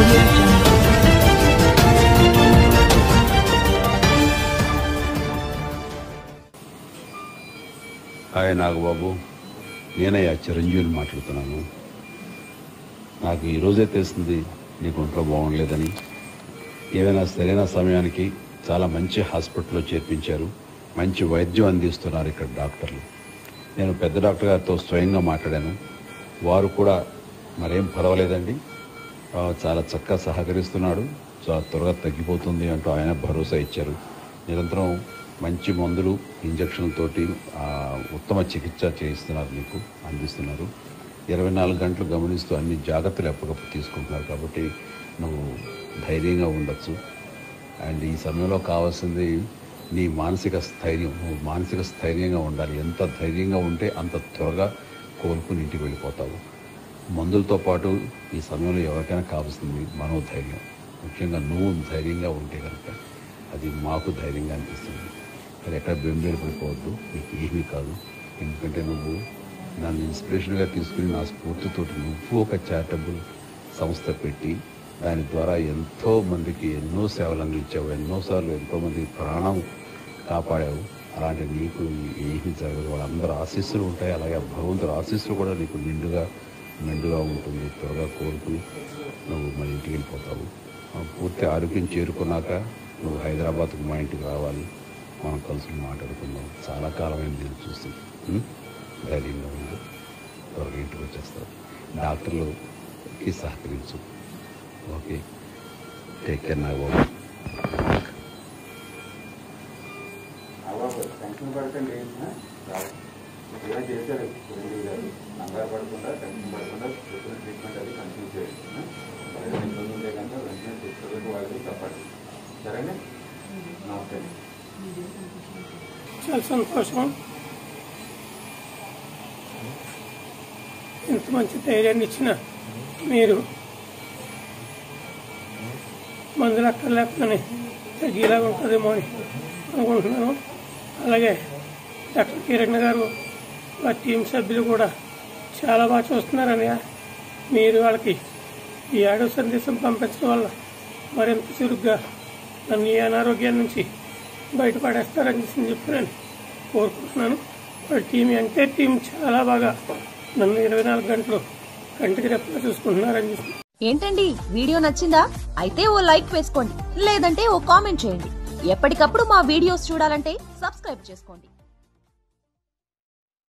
audio jungle. Hi Nagababu నేనయ్యా చిరంజీవిని మాట్లాడుతున్నాను నాకు ఈరోజే తెలిసింది నీకు ఒంట్లో బాగుండలేదని ఏదైనా సరైన సమయానికి చాలా మంచి హాస్పిటల్లో చేర్పించారు మంచి వైద్యం అందిస్తున్నారు ఇక్కడ డాక్టర్లు నేను పెద్ద డాక్టర్ గారితో స్వయంగా మాట్లాడాను వారు కూడా మరేం పర్వాలేదండి ఆ, చాలా చక్కగా సహకరిస్తున్నాడు చాలా త్వరగా తగ్గిపోతుంది అంటూ ఆయన భరోసా ఇచ్చారు నిరంతరం మంచి మందులు ఇంజక్షన్లతోటి ఆ, ఉత్తమ చికిత్స చేయిస్తున్నారు మీకు అందిస్తున్నారు ఇరవై నాలుగు గంటలు గమనిస్తూ అన్ని జాగ్రత్తలు ఎప్పటికప్పుడు తీసుకుంటున్నారు కాబట్టి నువ్వు ధైర్యంగా ఉండొచ్చు అండ్ ఈ సమయంలో కావాల్సింది నీ మానసిక స్థైర్యం నువ్వు మానసిక స్థైర్యంగా ఉండాలి ఎంత ధైర్యంగా ఉంటే అంత త్వరగా కోలుకుని ఇంటికి వెళ్ళిపోతావు మందులతో పాటు ఈ సమయంలో ఎవరికైనా కావాల్సింది మనోధైర్యం ముఖ్యంగా నువ్వు ధైర్యంగా ఉంటే కనుక అది మాకు ధైర్యంగా అనిపిస్తుంది అది ఎక్కడ బెంబేలు పడిపోవద్దు నీకు ఏమీ కాదు ఎందుకంటే నువ్వు నన్ను ఇన్స్పిరేషన్గా తీసుకుని నా స్ఫూర్తితోటి నువ్వు ఒక చారిటబుల్ సంస్థ పెట్టి దాని ద్వారా ఎంతో మందికి ఎన్నో సేవలు అందించావు ఎన్నోసార్లు ఎంతో మంది ప్రాణం కాపాడావు అలాంటి నీకు ఏమీ జరగదు వాళ్ళందరూ ఆశీస్సులు ఉంటాయి అలాగే భగవంతుడు ఆశీస్సులు కూడా నీకు నిండుగా మెండుగా ఉంటుంది త్వరగా కోరుకుని నువ్వు మన ఇంటికి వెళ్ళిపోతావు ఆ పూర్తి ఆరోగ్యం చేరుకున్నాక నువ్వు హైదరాబాద్కు మా ఇంటికి రావాలి మనం కలిసి మాట్లాడుకుందాం చాలా కాలమైంది నేను చూసి ఉం? ధైర్యంగా ఉంది త్వరగా ఇంటికి వచ్చేస్తావు డాక్టర్లుకి సహకరించు ఓకే టేక్ కేర్ నా బాబు అవ్వదు టెన్షన్ పడకండి ఇలా చేశారు చిరంజీవి గారు కంగారు పడకుండా టెన్షన్ పడకుండా చెప్పిన ట్రీట్మెంట్ అది కంటిన్యూ చేయండి ఏదైనా ఇబ్బంది ఉంటే కనుక వెంటనే తీసుకెళ్ళి వాళ్ళకి చెప్పండి సరేనా నమస్తే చాలా సంతోషం ఇంత మంచి ధైర్యాన్ని ఇచ్చిన మీరు మందులు అక్కర్లేకపోతే తగ్గేలా ఉంటుందేమో అని అనుకుంటున్నాను అలాగే డాక్టర్ కిరణ్ గారు వారి టీం సభ్యులు కూడా చాలా బాగా చూస్తున్నారని మీరు వాళ్ళకి ఈ ఆడో సందేశం పంపించడం వల్ల మరింత చురుగ్గా నన్ను ఈ అనారోగ్యం నుంచి బయటపడేస్తారని చెప్పి నేను కోరుకుంటున్నాను వాళ్ళ టీం ఎంటైర్ టీం చాలా బాగా నన్ను ఇరవై నాలుగు గంటలు కంటికి రెప్పగా చూసుకుంటున్నారని చెప్పి ఏంటండి వీడియో నచ్చిందా అయితే ఓ లైక్ వేసుకోండి లేదంటే ఓ కామెంట్ చేయండి ఎప్పటికప్పుడు మా వీడియోస్ చూడాలంటే సబ్స్క్రైబ్ చేసుకోండి